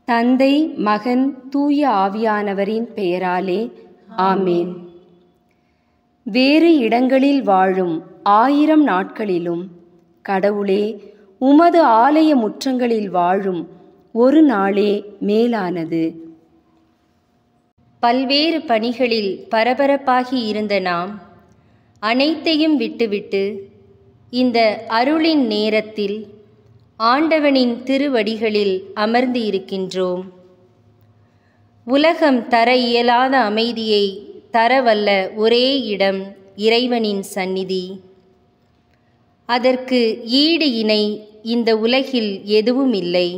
தந்தை மகன் தூய ஆவியானவரின் பெயராலே ஆமேன் வேறு இடங்களில் வாழும் ஆயிரம் நாட்களிலும் கடவுளே உமது ஆலய முற்றங்களில் வாழும் ஒரு நாளே மேலானது பல்வேறு பணிகளில் பரபரப்பாகி இருந்த நாம் அனைத்தையும் விட்டுவிட்டு இந்த அருளின் நேரத்தில் ஆண்டவனின் திருவடிகளில் அமர்ந்து இருக்கின்றோம் உலகம் தர இயலாத அமைதியை தரவல்ல ஒரே இடம் இறைவனின் சந்நிதி அதற்கு ஈடு இணை இந்த உலகில் எதுவும் இல்லை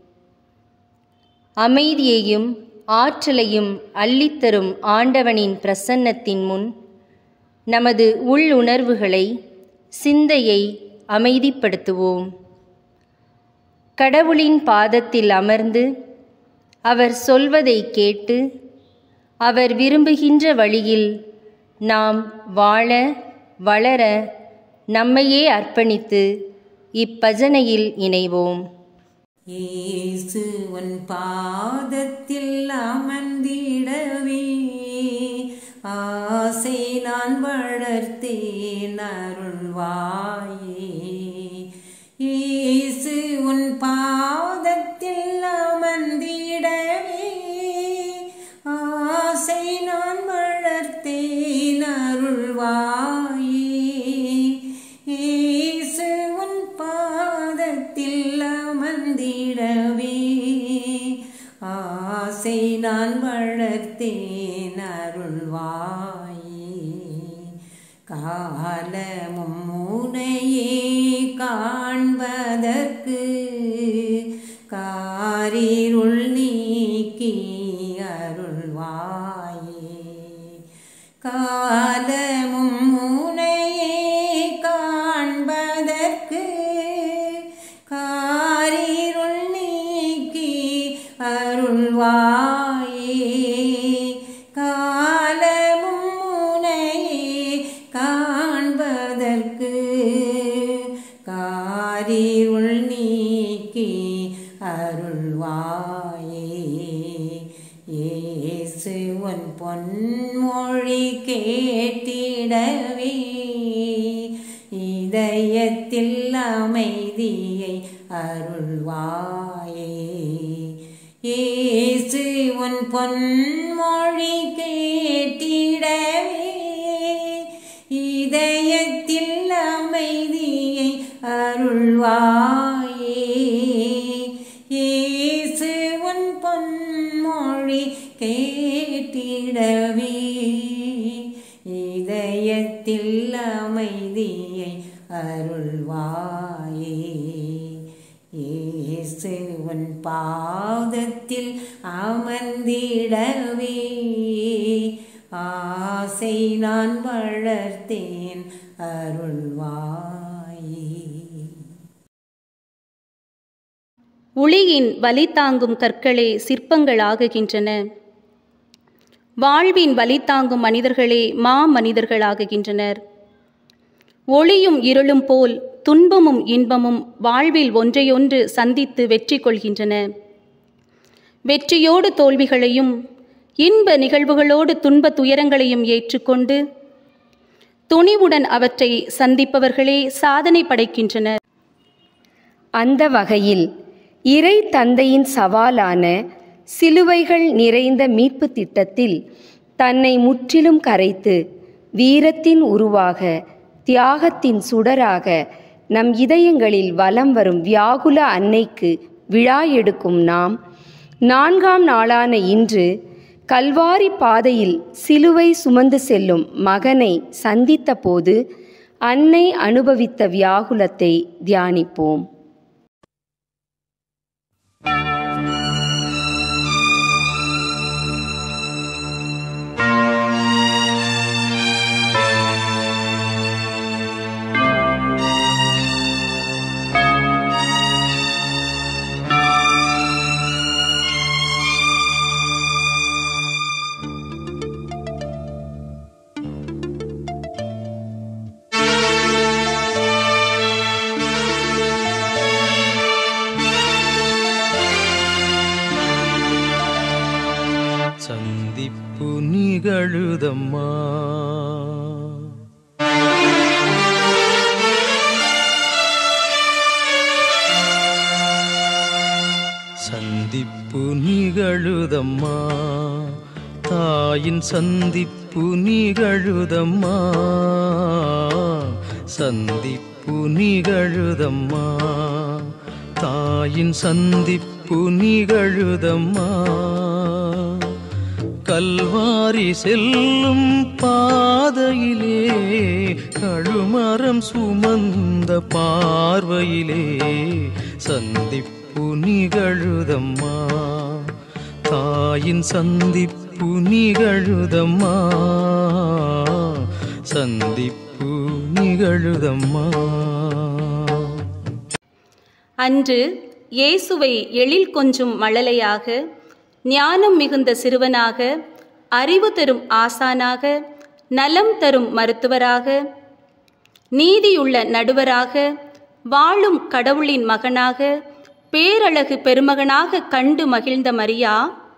அமைதியையும் ஆற்றலையும் அள்ளித்தரும் ஆண்டவனின் பிரசன்னத்தின் முன் நமது உள்ளுணர்வுகளை சிந்தையை அமைதிப்படுத்துவோம் கடவுளின் பாதத்தில் அமர்ந்து அவர் சொல்வதை கேட்டு அவர் விரும்புகின்ற வழியில் நாம் வாழ வளர நம்மையே அர்ப்பணித்து இப்பஜனையில் இணைவோம் இயேசு உன் பாதத்தில் அமர்ந்திடவே ஆசை நான் வளர்த்தேன் அருள்வாயே இயேசு உன் பாதத்தில் அமர்ந்திடவே ஆசை நான் வளர்த்தேன் அருள்வாயே இயேசு உன் பாதத்தில் அமர்ந்திடவே ஆசை நான் வளர்த்தேன் அருள்வாயே காலமும் முனையே காண்பதற்கு காரிருள் நீக்கி அருள்வாயே காலமும் முனையே காண்பதற்கு காரிருள் நீக்கி அருள்வாயே காலமும் முனையே காண்பதற்கு காரிருள் நீக்கி அருள்வாயே இயேசு உன் பொன்மொழி கேட்டிடவே இதயத்தில் அமைதியை அருள்வாயே இயேசு உன் பொன்மொழி கேட்டிடவே இதயத்தில் அமைதியை அருள்வாயே இயேசு உன் பொன்மொழி கேட்டிடவே இதயத்தில் அமைதியை அருள்வாயே இயேசு உன் பாதத்தில் அமர்ந்திடவே ஆசை நான் வளர்த்தேன் அருள்வாயே ஒளியின் வலி தாங்கும் கற்களே சிற்பங்களாகுகின்றன வாழ்வின் வலி தாங்கும் மனிதர்களே மா மனிதர்களாகுகின்றனர் ஒளியும் இருளும் போல் துன்பமும் இன்பமும் வாழ்வில் ஒன்றையொன்று சந்தித்து வெற்றி கொள்கின்றன வெற்றியோடு தோல்விகளையும் இன்ப நிகழ்வுகளோடு துன்ப துயரங்களையும் ஏற்றுக்கொண்டு துணிவுடன் அவற்றை சந்திப்பவர்களே சாதனை படைக்கின்றனர் அந்த வகையில் இறை தந்தையின் சவாலான சிலுவைகள் நிறைந்த மீட்பு திட்டத்தில் தன்னை முற்றிலும் கரைத்து வீரத்தின் உருவாக தியாகத்தின் சுடராக நம் இதயங்களில் வலம் வரும் வியாகுல அன்னைக்கு விழா எடுக்கும் நாம் நான்காம் நாளான இன்று கல்வாரி பாதையில் சிலுவை சுமந்து செல்லும் மகனை சந்தித்த போது அன்னை அனுபவித்த வியாகுலத்தை தியானிப்போம் ஆ நிகழுதம்மா சந்திப்பு நிகழுதம்மா தாயின் சந்திப்பு நிகழுதம்மா சந்திப்பு நிகழுதம்மா தாயின் சந்திப்பு நிகழுதம்மா கல்வாரி செல்லும் பாதையிலே கழுமரம் சுமந்த பார்வையிலே சந்திப்பு நிகழுதம்மா தாயின் சந்திப்பு நிகழுதம்மா சந்திப்பு நிகழுதம்மா அன்று இயேசுவை எழில் கொஞ்சும் மழலையாக ஞானம் மிகுந்த சிறுவனாக அறிவு தரும் ஆசானாக நலம் தரும் மருத்துவராக நீதியுள்ள நடுவராக வாழும் கடவுளின் மகனாக பேரழகு பெருமகனாக கண்டு மகிழ்ந்த மரியா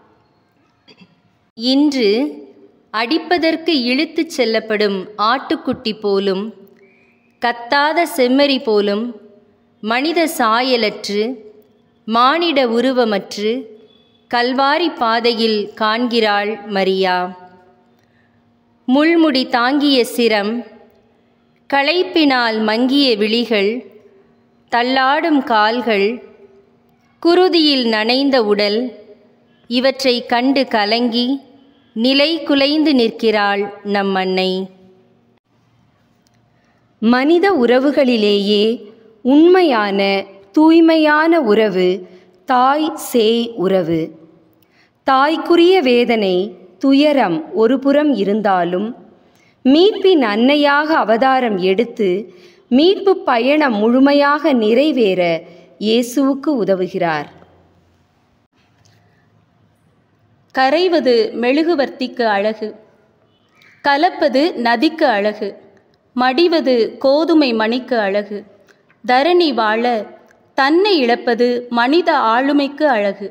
இன்று அடிப்பதற்கு இழுத்துச் செல்லப்படும் ஆட்டுக்குட்டி போலும் கத்தாத செம்மறி போலும் மனித சாயலற்று மானிட உருவமற்று கல்வாரி பாதையில் காண்கிறாள் மரியா முள்முடி தாங்கிய சிரம் களைப்பினால் மங்கிய விழிகள் தள்ளாடும் கால்கள் குருதியில் நனைந்த உடல் இவற்றை கண்டு கலங்கி நிலை குலைந்து நிற்கிறாள் நம் அன்னை மனித உறவுகளிலேயே உண்மையான தூய்மையான உறவு தாய் சேய் உறவு தாய்க்குரிய வேதனை துயரம் ஒருபுறம் இருந்தாலும் மீட்பின் அன்னையாக அவதாரம் எடுத்து மீட்பு பயணம் முழுமையாக நிறைவேற இயேசுவுக்கு உதவுகிறார் கரைவது மெழுகுவர்த்திக்கு அழகு கலப்பது நதிக்கு அழகு மடிவது கோதுமை மணிக்கு அழகு தரணி வாழ தன்னை இழப்பது மனித ஆளுமைக்கு அழகு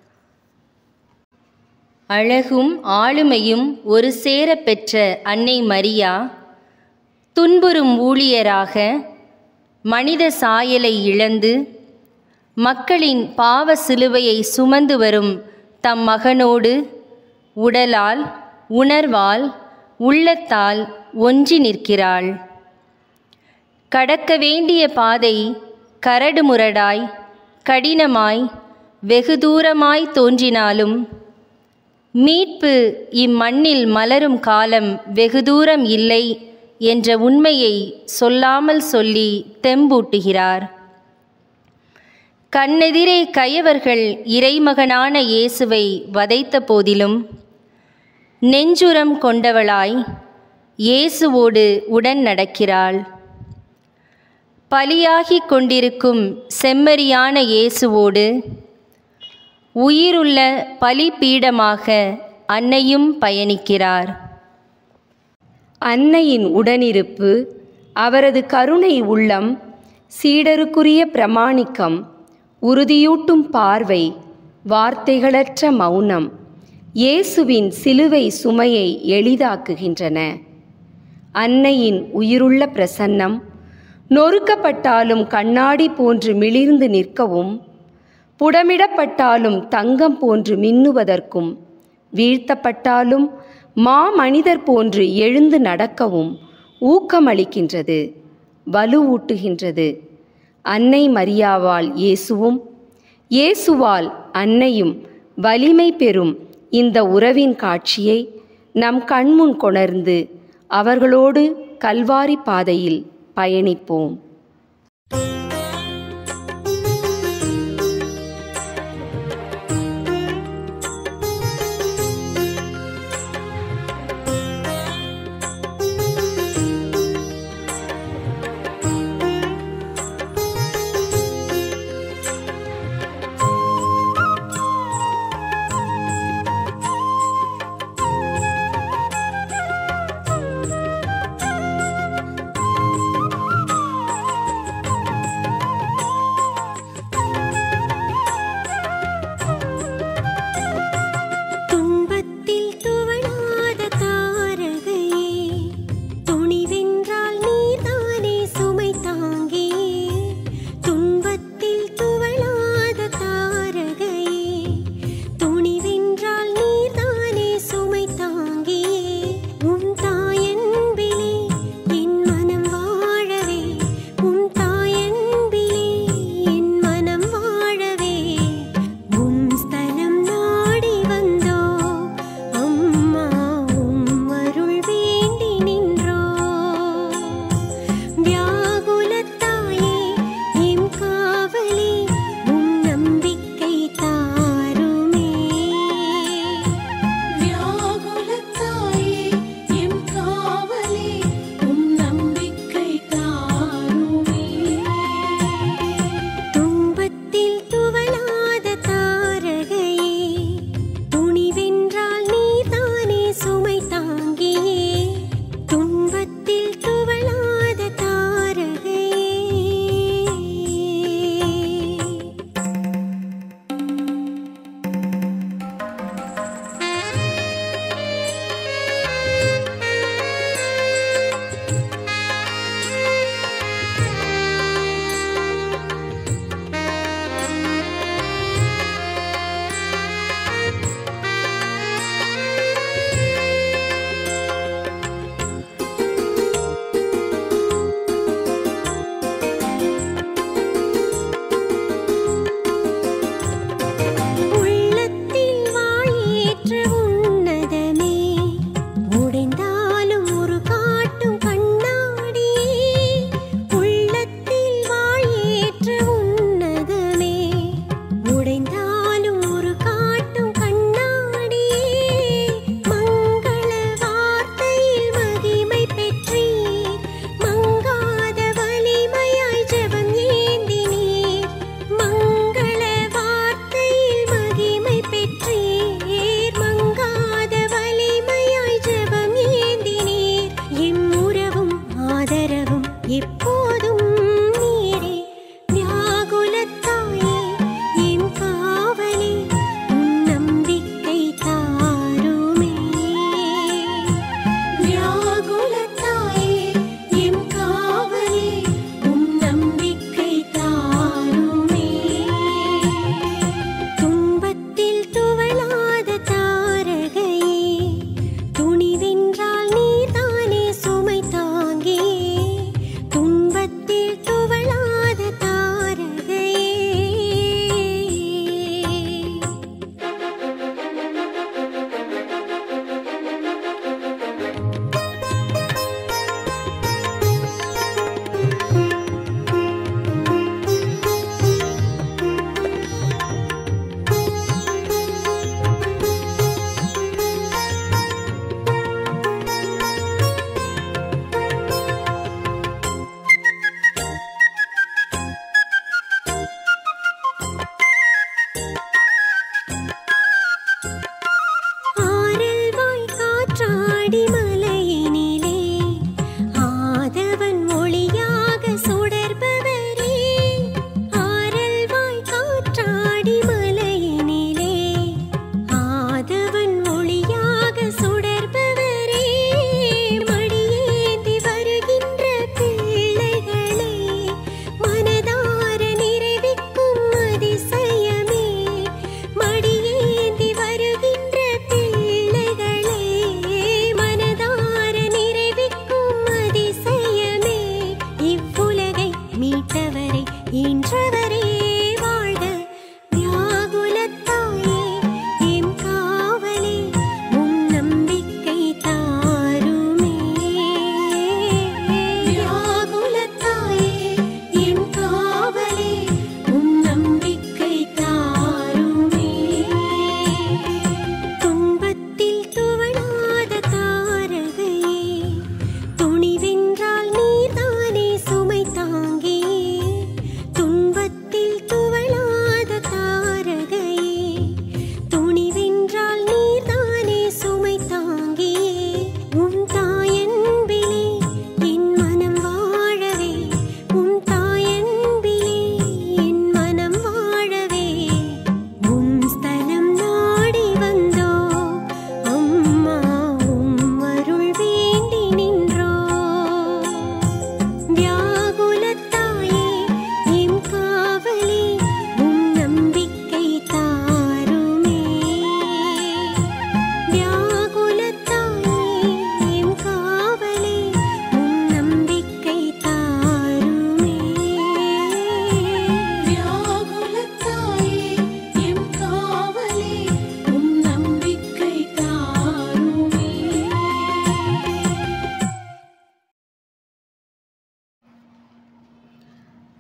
அழகும் ஆளுமையும் ஒரு சேர பெற்ற அன்னை மரியா துன்புறும் ஊழியராக மனித சாயலை இழந்து மக்களின் பாவ சிலுவையை சுமந்து வரும் தம் மகனோடு உடலால் உணர்வால் உள்ளத்தால் ஒன்றி நிற்கிறாள் கடக்க வேண்டிய பாதை கரடுமுரடாய் கடினமாய் வெகு தூரமாய் தோன்றினாலும் மீட்பு இம்மண்ணில் மலரும் காலம் வெகு தூரம் இல்லை என்ற உண்மையை சொல்லாமல் சொல்லி தெம்பூட்டுகிறார் கண்ணெதிரே கயவர்கள் இறைமகனான இயேசுவை வதைத்த போதிலும் நெஞ்சுரம் கொண்டவளாய் இயேசுவோடு உடன் நடக்கிறாள் பலியாகிக் கொண்டிருக்கும் செம்மறியான இயேசுவோடு உயிருள்ள பலிபீடமாக அன்னையும் பயணிக்கிறார் அன்னையின் உடனிருப்பு அவரது கருணை உள்ளம் சீடருக்குரிய பிரமாணிக்கம் உறுதியூட்டும் பார்வை வார்த்தைகளற்ற மௌனம் இயேசுவின் சிலுவை சுமையை எளிதாக்குகின்றன அன்னையின் உயிருள்ள பிரசன்னம் நொறுக்கப்பட்டாலும் கண்ணாடி போன்று மிளிர்ந்து நிற்கவும் புடமிடப்பட்டாலும் தங்கம் போன்று மின்னுவதற்கும் வீழ்த்தப்பட்டாலும் மாமனிதர் போன்று எழுந்து நடக்கவும் ஊக்கமளிக்கின்றது வலுவூட்டுகின்றது அன்னை மரியாவால் இயேசுவும் இயேசுவால் அன்னையும் வலிமை பெறும் இந்த உறவின் காட்சியை நம் கண்முன் கொணர்ந்து அவர்களோடு கல்வாரி பாதையில் பயணிப்போம்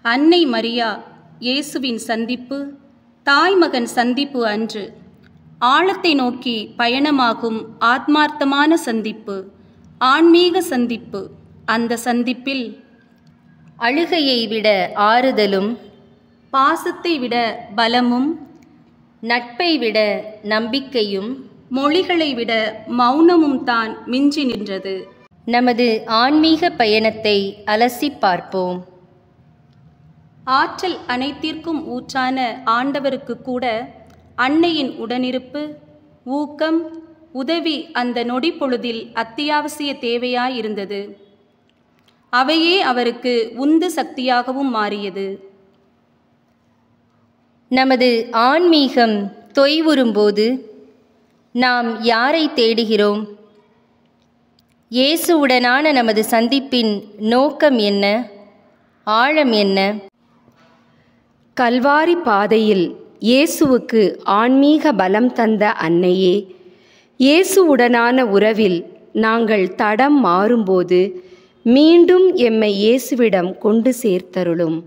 அன்னை மரியா இயேசுவின் சந்திப்பு தாய்மகன் சந்திப்பு அன்று ஆழத்தை நோக்கி பயணமாகும் ஆத்மார்த்தமான சந்திப்பு ஆன்மீக சந்திப்பு அந்த சந்திப்பில் அழுகையை விட ஆறுதலும் பாசத்தை விட பலமும் நட்பை விட நம்பிக்கையும் மொழிகளை விட மௌனமும் தான் மிஞ்சி நின்றது நமது ஆன்மீக பயணத்தை அலசிப் பார்ப்போம் ஆற்றல் அனைத்திற்கும் ஊற்றான ஆண்டவருக்கு கூட அன்னையின் உடனிருப்பு ஊக்கம் உதவி அந்த நொடி பொழுதில் அத்தியாவசிய தேவையாயிருந்தது அவையே அவருக்கு உந்து சக்தியாகவும் மாறியது நமது ஆன்மீகம் தொய்வுறும்போது நாம் யாரை தேடுகிறோம் இயேசுவுடனான நமது சந்திப்பின் நோக்கம் என்ன ஆழம் என்ன கல்வாரி பாதையில் இயேசுவுக்கு ஆன்மீக பலம் தந்த அன்னையே இயேசுவுடனான உறவில் நாங்கள் தடம் மாறும்போது மீண்டும் எம்மை இயேசுவிடம் கொண்டு சேர்த்தருளும்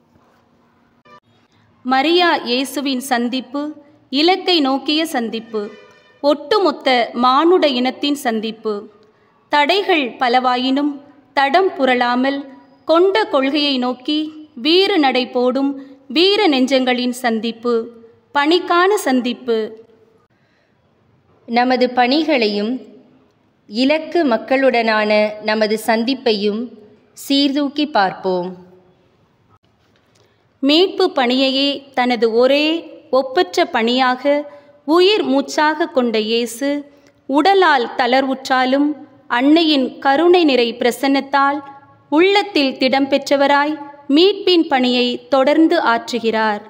மரியா இயேசுவின் சந்திப்பு இலக்கை நோக்கிய சந்திப்பு ஒட்டுமொத்த மானுட இனத்தின் சந்திப்பு தடைகள் பலவாயினும் தடம் புரளாமல் கொண்ட கொள்கையை நோக்கி வீறு நடை போடும் வீர நெஞ்சங்களின் சந்திப்பு பணிக்கான சந்திப்பு நமது பணிகளையும் இலக்கு மக்களுடனான நமது சந்திப்பையும் சீர்தூக்கி பார்ப்போம் மீட்பு பணியையே தனது ஒரே ஒப்பற்ற பணியாக உயிர் மூச்சாக கொண்ட இயேசு உடலால் தளர்வுற்றாலும் அன்னையின் கருணை நிறை பிரசன்னத்தால் உள்ளத்தில் திடம் பெற்றவராய் மீட்பின் பணியை தொடர்ந்து ஆற்றுகிறார்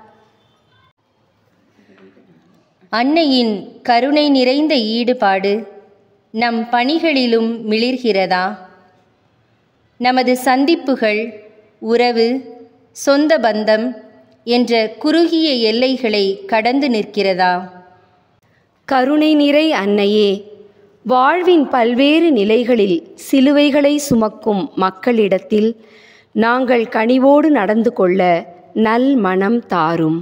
அன்னையின் கருணை நிறைந்த ஈடுபாடு நம் பணிகளிலும் மிளிர்கிறதா நமது சந்திப்புகள் உறவு சொந்த பந்தம் என்ற குறுகிய எல்லைகளை கடந்து நிற்கிறதா கருணை நிறை அன்னையே வாழ்வின் பல்வேறு நிலைகளில் சிலுவைகளை சுமக்கும் மக்களிடத்தில் நாங்கள் கனிவோடு நடந்து கொள்ள நல் மனம் தாரும்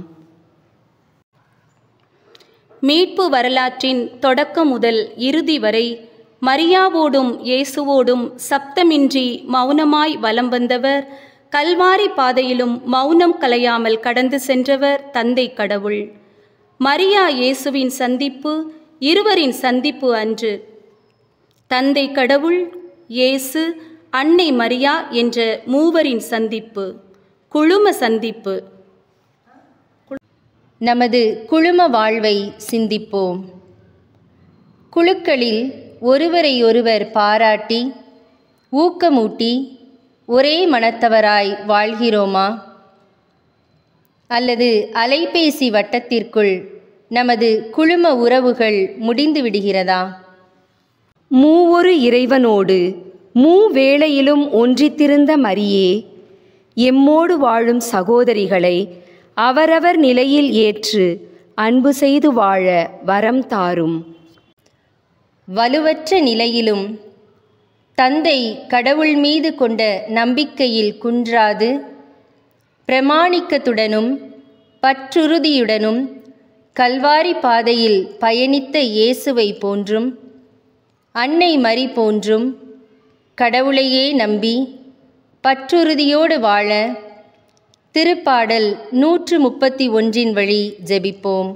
மீட்பு வரலாற்றின் தொடக்கம் முதல் இறுதி வரை மரியாவோடும் இயேசுவோடும் சப்தமின்றி மௌனமாய் வலம் வந்தவர் கல்வாரி பாதையிலும் மௌனம் கலையாமல் கடந்து சென்றவர் தந்தை கடவுள் மரியா இயேசுவின் சந்திப்பு இருவரின் சந்திப்பு அன்று தந்தை கடவுள் இயேசு அன்னை மரியா என்ற மூவரின் சந்திப்பு குழும சந்திப்பு நமது குழும வாழ்வை சிந்திப்போம் குழுக்களில் ஒருவரையொருவர் பாராட்டி ஊக்கமூட்டி ஒரே மனத்தவராய் வாழ்கிறோமா அல்லது அலைபேசி வட்டத்திற்குள் நமது குழும உறவுகள் முடிந்து விடுகிறதா மூவொரு இறைவனோடு மூவேளையிலும் ஒன்றித்திருந்த மரியே எம்மோடு வாழும் சகோதரிகளை அவரவர் நிலையில் ஏற்று அன்பு செய்து வாழ வரம் தாரும் வலுவற்ற நிலையிலும் தந்தை கடவுள் மீது கொண்ட நம்பிக்கையில் குன்றாது பிரமாணிக்கத்துடனும் பற்றுறுதியுடனும் கல்வாரி பாதையில் பயணித்த இயேசுவை போன்றும் அன்னை மரி போன்றும் கடவுளையே நம்பி பற்றுறுதியோடு வாழ திருப்பாடல் நூற்று முப்பத்தி ஒன்றின் வழி ஜெபிப்போம்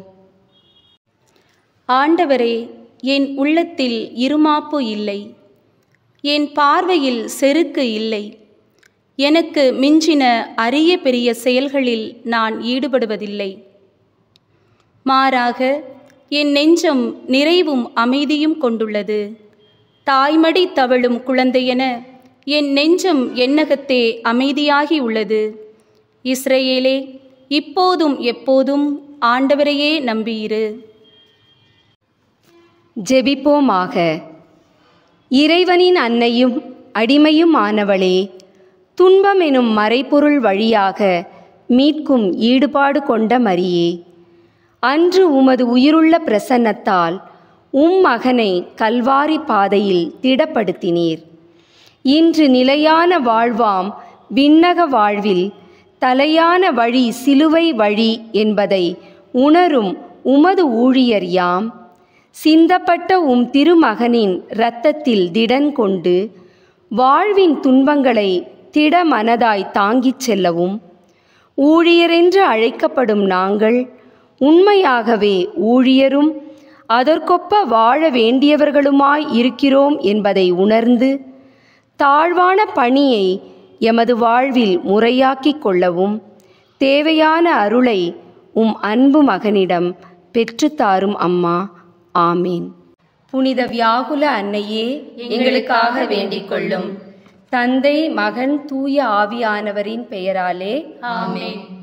ஆண்டவரே என் உள்ளத்தில் இருமாப்பு இல்லை என் பார்வையில் செருக்கு இல்லை எனக்கு மிஞ்சின அரிய பெரிய செயல்களில் நான் ஈடுபடுவதில்லை மாறாக என் நெஞ்சம் நிறைவும் அமைதியும் கொண்டுள்ளது தாய்மடி தவழும் குழந்தையென என் நெஞ்சம் எண்ணகத்தே அமைதியாகி உள்ளது இஸ்ரவேலே இப்போதும் எப்போதும் ஆண்டவரையே நம்பியிரு ஜெபிப்போமாக இறைவனின் அன்னையும் அடிமையும் ஆனவளே துன்பம் எனும் மறைபொருள் வழியாக மீட்கும் ஈடுபாடு கொண்ட மரியே அன்று உமது உயிருள்ள பிரசன்னத்தால் உம் மகனை கல்வாரி பாதையில் திடப்படுத்தினீர் இன்று நிலையான வாழ்வாம் விண்ணக வாழ்வில் தலையான வழி சிலுவை வழி என்பதை உணரும் உமது ஊழியர் யாம் சிந்தப்பட்ட உம் திருமகனின் இரத்தத்தில் திடன் கொண்டு வாழ்வின் துன்பங்களை திடமனதாய் தாங்கிச் செல்லவும் ஊழியரென்று அழைக்கப்படும் நாங்கள் உண்மையாகவே ஊழியரும் அதற்கொப்ப வாழ வேண்டியவர்களுமாய் இருக்கிறோம் என்பதை உணர்ந்து தாழ்வான பணியை எமது வாழ்வில் முறையாக்கிக் கொள்ளவும் தேவையான அருளை உம் அன்பு மகனிடம் பெற்றுத்தாரும் அம்மா ஆமீன் புனித வியாகுல அன்னையே எங்களுக்காக வேண்டிக் கொள்ளும் தந்தை மகன் தூய ஆவியானவரின் பெயராலே ஆமென்